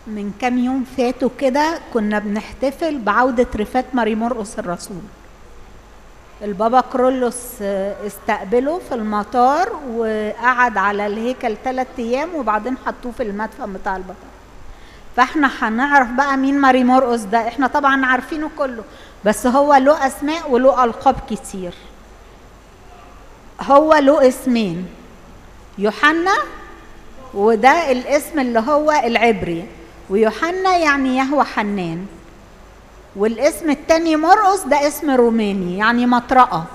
من كام يوم فاتوا كده كنا بنحتفل بعودة رفات ماري مرقس الرسول البابا كرولوس استقبله في المطار وقعد على الهيكل ثلاث ايام وبعدين حطوه في المدفن بتاع البطل فاحنا هنعرف بقى مين ماري مرقس ده احنا طبعا عارفينه كله بس هو له اسماء وله القاب كتير هو له اسمين يوحنا وده الاسم اللي هو العبري ويوحنا يعني يهوى حنان والاسم التاني مرقس ده اسم روماني يعني مطرقة